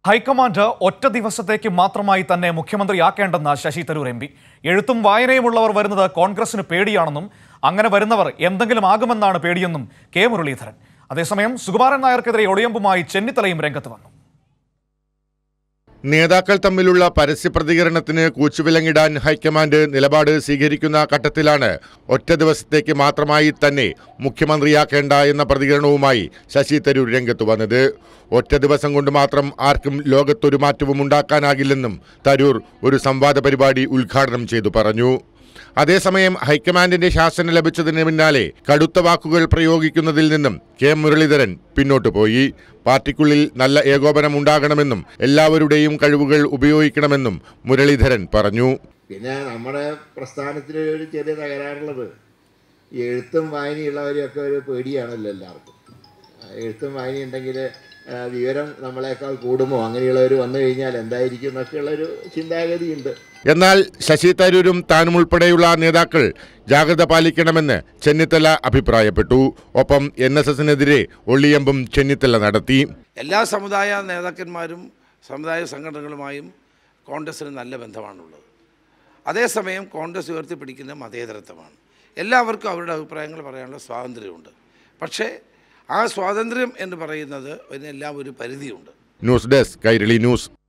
high command ഒറ്റ ദിവസത്തേക്ക് മാത്രമായി തന്നെ മുഖ്യമന്ത്രിയാക്കേണ്ടെന്ന് ശശി തരൂർ എം പി എഴുത്തും വായനയുമുള്ളവർ വരുന്നത് കോൺഗ്രസിന് പേടിയാണെന്നും അങ്ങനെ വരുന്നവർ എന്തെങ്കിലും ആകുമെന്നാണ് പേടിയെന്നും കെ മുരളീധരൻ അതേസമയം സുകുമാരൻ നായർക്കെതിരെ ഒളിയമ്പുമായി ചെന്നിത്തലയും രംഗത്ത് വന്നു നേതാക്കൾ തമ്മിലുള്ള പരസ്യ പ്രതികരണത്തിന് കൂച്ചുവിലങ്ങിടാൻ ഹൈക്കമാൻഡ് നിലപാട് സ്വീകരിക്കുന്ന ഘട്ടത്തിലാണ് ഒറ്റ ദിവസത്തേക്ക് മാത്രമായി തന്നെ മുഖ്യമന്ത്രിയാക്കേണ്ട എന്ന പ്രതികരണവുമായി ശശി തരൂർ രംഗത്ത് വന്നത് ഒറ്റ ദിവസം കൊണ്ട് മാത്രം ആർക്കും ലോകത്തൊരു മാറ്റവും ഉണ്ടാക്കാനാകില്ലെന്നും തരൂർ ഒരു സംവാദ പരിപാടി ഉദ്ഘാടനം ചെയ്തു പറഞ്ഞു അതേസമയം ഹൈക്കമാൻഡിന്റെ ശാസന ലഭിച്ചതിന് പിന്നാലെ കടുത്ത വാക്കുകൾ പ്രയോഗിക്കുന്നതിൽ നിന്നും കെ മുരളീധരൻ പിന്നോട്ടു പോയി പാർട്ടിക്കുള്ളിൽ നല്ല ഏകോപനം ഉണ്ടാകണമെന്നും എല്ലാവരുടെയും കഴിവുകൾ ഉപയോഗിക്കണമെന്നും മുരളീധരൻ പറഞ്ഞു പിന്നെ നമ്മുടെ പ്രസ്ഥാനത്തിൽ ഒരു ചെറിയ തകരാറുള്ളത് ഈ എഴുത്തും വായനയുള്ളവരെയൊക്കെ ഒരു പേടിയാണല്ലോ എല്ലാവർക്കും ആ, എഴുത്തും വായനയുണ്ടെങ്കിൽ ആ, വിവരം നമ്മളെക്കാൾ കൂടുമോ അങ്ങനെയുള്ളവർ വന്നു കഴിഞ്ഞാൽ എന്തായിരിക്കും എന്നൊക്കെയുള്ളൊരു ചിന്താഗതിയുണ്ട് എന്നാൽ ശശി തരൂരും താനും ഉൾപ്പെടെയുള്ള നേതാക്കൾ ജാഗ്രത പാലിക്കണമെന്ന് ചെന്നിത്തല അഭിപ്രായപ്പെട്ടു ഒപ്പം എൻ എസ് എസിനെതിരെ ഒള്ളിയമ്പും ചെന്നിത്തല നടത്തി എല്ലാ സമുദായ നേതാക്കന്മാരും സമുദായ സംഘടനകളുമായും കോൺഗ്രസ്സിന് നല്ല ബന്ധമാണുള്ളത് അതേസമയം കോൺഗ്രസ് ഉയർത്തിപ്പിടിക്കുന്ന മതേതരത്വമാണ് എല്ലാവർക്കും അവരുടെ അഭിപ്രായങ്ങൾ പറയാനുള്ള സ്വാതന്ത്ര്യമുണ്ട് പക്ഷേ ആ സ്വാതന്ത്ര്യം എന്ന് പറയുന്നത് അതിനെല്ലാം ഒരു പരിധിയുണ്ട് ന്യൂസ് ഡെസ്ക് കൈരളി ന്യൂസ്